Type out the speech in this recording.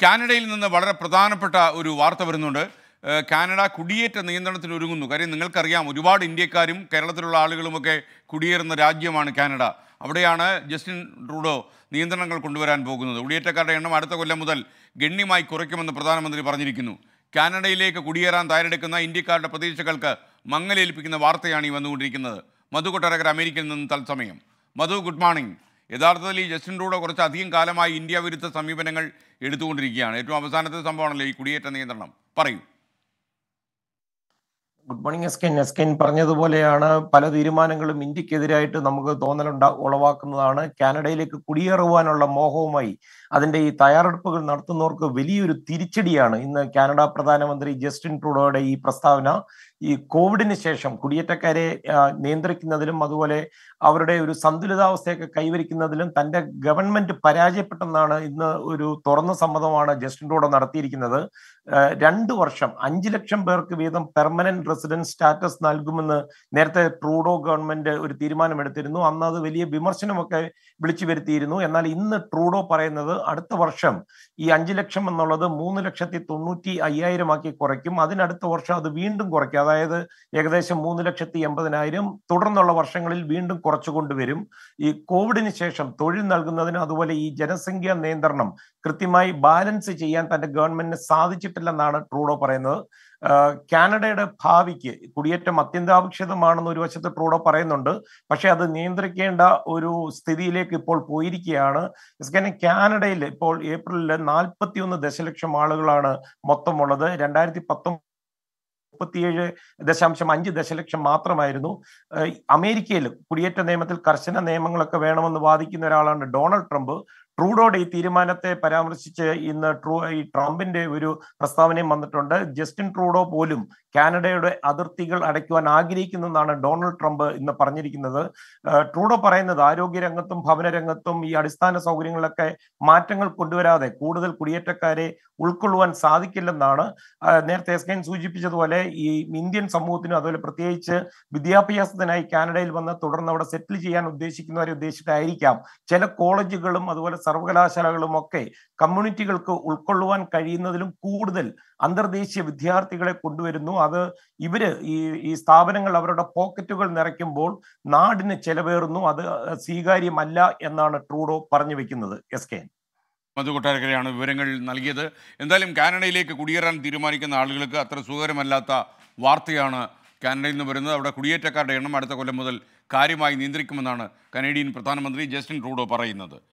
കാനഡയിൽ നിന്ന് വളരെ പ്രധാനപ്പെട്ട ഒരു വാർത്ത വരുന്നുണ്ട് ഏഹ് കാനഡ കുടിയേറ്റ നിയന്ത്രണത്തിന് ഒരുങ്ങുന്നു കാര്യം നിങ്ങൾക്കറിയാം ഒരുപാട് ഇന്ത്യക്കാരും കേരളത്തിലുള്ള ആളുകളുമൊക്കെ കുടിയേറുന്ന രാജ്യമാണ് കാനഡ അവിടെയാണ് ജസ്റ്റിൻ ട്രൂഡോ നിയന്ത്രണങ്ങൾ കൊണ്ടുവരാൻ പോകുന്നത് കുടിയേറ്റക്കാരുടെ എണ്ണം അടുത്ത കൊല്ലം മുതൽ ഗണ്യമായി കുറയ്ക്കുമെന്ന് പ്രധാനമന്ത്രി പറഞ്ഞിരിക്കുന്നു കാനഡയിലേക്ക് കുടിയേറാൻ തയ്യാറെടുക്കുന്ന ഇന്ത്യക്കാരുടെ പ്രതീക്ഷകൾക്ക് മങ്ങലേൽപ്പിക്കുന്ന വാർത്തയാണ് ഈ വന്നുകൊണ്ടിരിക്കുന്നത് മധു കൊട്ടാരക്കര അമേരിക്കയിൽ നിന്ന് തത്സമയം മധു ഗുഡ് മോർണിംഗ് യഥാർത്ഥത്തിൽ ഈ ജസ്റ്റിൻ ട്രൂഡോ കുറച്ച് അധികം കാലമായി ഇന്ത്യ വിരുദ്ധ സമീപനങ്ങൾ എടുത്തുകൊണ്ടിരിക്കുകയാണ് ഏറ്റവും അവസാനത്തെ സംഭവമാണല്ലോ ഈ കുടിയേറ്റ നിയന്ത്രണം പറയൂ ഗുഡ് മോർണിംഗ് എസ്കെൻ എസ്കെൻ പറഞ്ഞതുപോലെയാണ് പല തീരുമാനങ്ങളും ഇന്ത്യക്കെതിരായിട്ട് നമുക്ക് തോന്നലുണ്ടാ ഉളവാക്കുന്നതാണ് കാനഡയിലേക്ക് കുടിയേറുവാനുള്ള മോഹവുമായി അതിന്റെ ഈ തയ്യാറെടുപ്പുകൾ നടത്തുന്നവർക്ക് വലിയൊരു തിരിച്ചടിയാണ് ഇന്ന് കാനഡ പ്രധാനമന്ത്രി ജസ്റ്റിൻ ട്രൂഡോയുടെ ഈ പ്രസ്താവന ഈ കോവിഡിന് ശേഷം കുടിയേറ്റക്കാരെ ആ, നിയന്ത്രിക്കുന്നതിലും അതുപോലെ അവരുടെ ഒരു സന്തുലിതാവസ്ഥയൊക്കെ കൈവരിക്കുന്നതിലും തന്റെ ഗവൺമെന്റ് പരാജയപ്പെട്ടെന്നാണ് ഇന്ന് ഒരു തുറന്ന സമ്മതമാണ് ജസ്റ്റിൻ ട്രൂഡോ നടത്തിയിരിക്കുന്നത് ഏഹ് രണ്ട് വർഷം അഞ്ചു ലക്ഷം പേർക്ക് വീതം പെർമനന്റ് റെസിഡൻസ് സ്റ്റാറ്റസ് നൽകുമെന്ന് നേരത്തെ ട്രൂഡോ ഗവൺമെന്റ് ഒരു തീരുമാനമെടുത്തിരുന്നു അന്ന് അത് വലിയ വിമർശനമൊക്കെ വിളിച്ചു വരുത്തിയിരുന്നു എന്നാൽ ഇന്ന് ട്രൂഡോ പറയുന്നത് അടുത്ത വർഷം ഈ അഞ്ചു ലക്ഷം എന്നുള്ളത് മൂന്ന് ലക്ഷത്തി തൊണ്ണൂറ്റി അയ്യായിരം ആക്കി കുറയ്ക്കും അതിനടുത്ത വർഷം അത് വീണ്ടും കുറയ്ക്കും അതായത് ഏകദേശം മൂന്ന് ലക്ഷത്തി എൺപതിനായിരം തുടർന്നുള്ള വർഷങ്ങളിൽ വീണ്ടും കുറച്ചു കൊണ്ടുവരും ഈ കോവിഡിന് ശേഷം തൊഴിൽ നൽകുന്നതിന് അതുപോലെ ഈ ജനസംഖ്യാ നിയന്ത്രണം കൃത്യമായി ബാലൻസ് ചെയ്യാൻ തന്റെ ഗവൺമെന്റിന് സാധിച്ചിട്ടില്ലെന്നാണ് ട്രൂഡോ പറയുന്നത് ആഹ് കാനഡയുടെ ഭാവിക്ക് കുടിയേറ്റം അത്യന്താപേക്ഷിതമാണെന്ന് ഒരു വശത്ത് ട്രൂഡോ പറയുന്നുണ്ട് പക്ഷെ അത് നിയന്ത്രിക്കേണ്ട ഒരു സ്ഥിതിയിലേക്ക് ഇപ്പോൾ പോയിരിക്കുകയാണ് കാരണം കാനഡയിൽ ഇപ്പോൾ ഏപ്രിലിൽ നാൽപ്പത്തിയൊന്ന് ദശലക്ഷം ആളുകളാണ് മൊത്തമുള്ളത് രണ്ടായിരത്തി പത്തൊമ്പത് മുപ്പത്തിയേഴ് ദശാംശം അഞ്ച് ദശലക്ഷം മാത്രമായിരുന്നു ഏഹ് അമേരിക്കയിൽ കുടിയേറ്റ നിയമത്തിൽ കർശന നിയമങ്ങളൊക്കെ വേണമെന്ന് വാദിക്കുന്ന ഒരാളാണ് ഡൊണാൾഡ് ട്രംപ് ട്രൂഡോയുടെ ഈ തീരുമാനത്തെ പരാമർശിച്ച് ഇന്ന് ട്രൂ ഈ ട്രംപിന്റെ ഒരു പ്രസ്താവനയും വന്നിട്ടുണ്ട് ജസ്റ്റിൻ ട്രൂഡോ പോലും കാനഡയുടെ അതിർത്തികൾ അടയ്ക്കുവാൻ ആഗ്രഹിക്കുന്നെന്നാണ് ഡൊണാൾഡ് ട്രംപ് ഇന്ന് പറഞ്ഞിരിക്കുന്നത് ഏഹ് ട്രൂഡോ പറയുന്നത് ആരോഗ്യരംഗത്തും ഭവനരംഗത്തും ഈ അടിസ്ഥാന സൗകര്യങ്ങളിലൊക്കെ മാറ്റങ്ങൾ കൊണ്ടുവരാതെ കൂടുതൽ കുടിയേറ്റക്കാരെ ഉൾക്കൊള്ളുവാൻ സാധിക്കില്ലെന്നാണ് ആഹ് നേരത്തെ എസ് കെൻ സൂചിപ്പിച്ചതുപോലെ ഈ ഇന്ത്യൻ സമൂഹത്തിനും അതുപോലെ പ്രത്യേകിച്ച് വിദ്യാഭ്യാസത്തിനായി കാനഡയിൽ വന്ന് തുടർന്ന് അവിടെ സെറ്റിൽ ചെയ്യാൻ ഉദ്ദേശിക്കുന്നവരെ ഉദ്ദേശിച്ചിട്ടായിരിക്കാം ചില കോളേജുകളും അതുപോലെ സർവകലാശാലകളും ഒക്കെ കമ്മ്യൂണിറ്റികൾക്ക് ഉൾക്കൊള്ളുവാൻ കഴിയുന്നതിലും കൂടുതൽ അന്തർദേശീയ വിദ്യാർത്ഥികളെ കൊണ്ടുവരുന്നു അത് ഇവര് ഈ ഈ സ്ഥാപനങ്ങൾ അവരുടെ പോക്കറ്റുകൾ നിറയ്ക്കുമ്പോൾ നാടിന് ചെലവേറുന്നു അത് സ്വീകാര്യമല്ല എന്നാണ് ട്രൂഡോ പറഞ്ഞു വെക്കുന്നത് എസ് കെ മധു കൊട്ടാരക്കരയാണ് വിവരങ്ങൾ നൽകിയത് എന്തായാലും കാനഡയിലേക്ക് കുടിയേറാൻ തീരുമാനിക്കുന്ന ആളുകൾക്ക് അത്ര സുഖകരമല്ലാത്ത വാർത്തയാണ് കാനഡയിൽ നിന്ന് വരുന്നത് അവിടെ കുടിയേറ്റക്കാരുടെ എണ്ണം അടുത്ത കൊല്ലം മുതൽ കാര്യമായി നിയന്ത്രിക്കുമെന്നാണ് കനേഡിയൻ പ്രധാനമന്ത്രി ജസ്റ്റിൻ ട്രൂഡോ പറയുന്നത്